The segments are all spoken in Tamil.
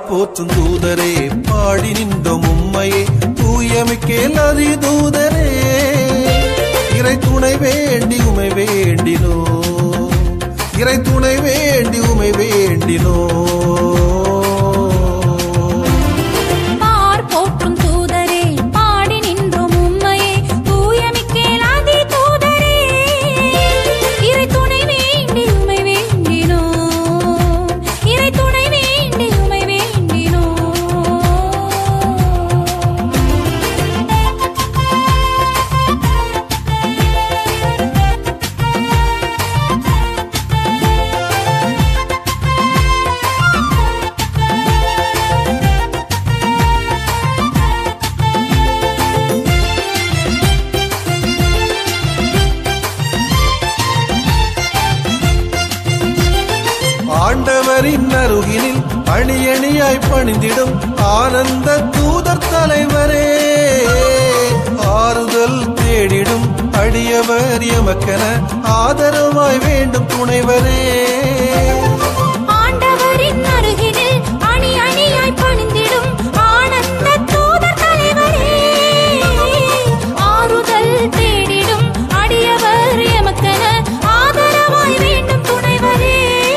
போற்றும் தூதரே பாடி நின்றோம் உம்மையே தூயமிக்கேல் அதி தூதரே இறை துணை வேண்டி உமை வேண்டினோ இறை துணை வேண்டி உமை வேண்டினோ பார் போற்றும் தூதரே பாடி நின்றோம் உம்மையே தூயமிக்கேல் ஆதி தூதரே இறை துணை வேண்டி உமை வேண்டினோ இறை துணை வேண்டி உமை வேண்டினோ ஆண்டவரின் அருகினில் அணி அணியாய் பணிந்திடும் ஆனந்த தூதர் தலைவரே ஆறுதல் தேடிடும் அடியவர் எமக்கென ஆதரவாய் வேண்டும் துணைவரே ஆண்டவரின் அருகினில் அணி அணியாய் பணிந்திடும் ஆனந்த தூதர் தலைவரே ஆறுதல் தேடிடும் அடியவர் எமக்கென ஆதரவாய் வேண்டும் துணைவரே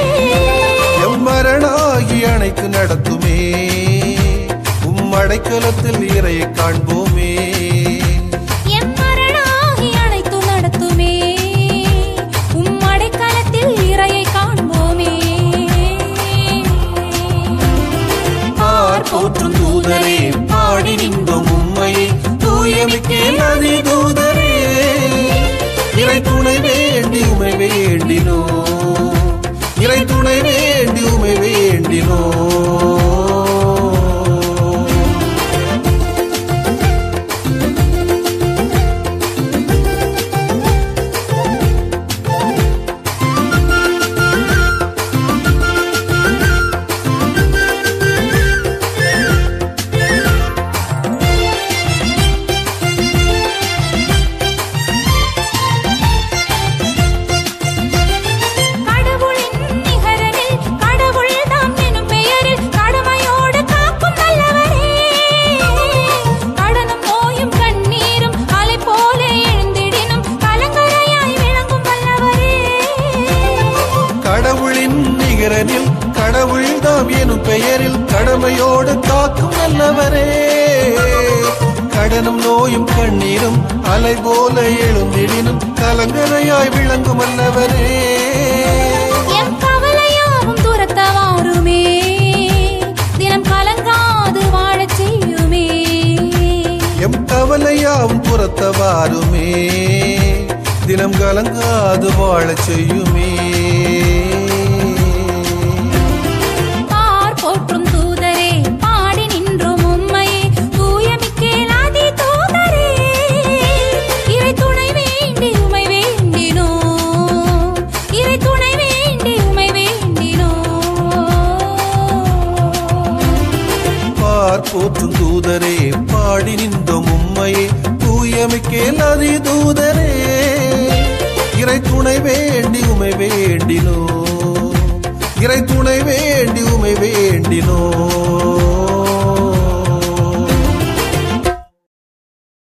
எம்மரணாகி அணைத்து நடத்துமே உம் அடைக்கலத்தில் இறையை காண்போமே எம் மரணாகி அழைத்து நடத்துமே உம் அடைக்கலத்தில் இறையை காண்போமே பார் போற்றும் தூதரே பாடி நின்றோம் உம்மையே தூயமிக்கேல் அதி தூதரே இறை துணை வேண்டி உமை வேண்டினோ இறை துணை வேண்டி உமை வேண்டினோ கடவுளின் நிகரனில் கடவுள் தாம் எனும் பெயரில் கடமையோடு காக்கும் நல்லவரே கடனும் நோயும் கண்ணீரும் அலை போல எழுந்திடினும் கலங்கரையாய் விளங்கும் வல்லவரே கடவுளின் நிகரனில் கடவுள் தாம் எனும் பெயரில் கடமையோடு காக்கும் நல்லவரே கடனும் நோயும் கண்ணீரும் அலை போல எழுந்திடினும் கலங்கரையாய் விளங்கும் அல்லவரே எம் கவலையாவும் துரத்த வாருமே தினம் கலங்காது வாழச் செய்யுமே எம் கவலையாவும் புறத்தவாருமே தினம் கலங்காது வாழச் செய்யுமே பார் போற்றும் தூதரே பாடி நின்றோம் உம்மையே தூயமிக்கேல் ஆதி தூதரே இறை துணை வேண்டி உமை வேண்டினோ இறை துணை வேண்டி உமை வேண்டினோ பார் போற்றும் தூதரே பாடி நின்றோம் உம்மையே தூயமிக்கேல் அதி தூதரே இறை துணை வேண்டி உமை வேண்டினோ இறை துணை வேண்டி உமை வேண்டினோ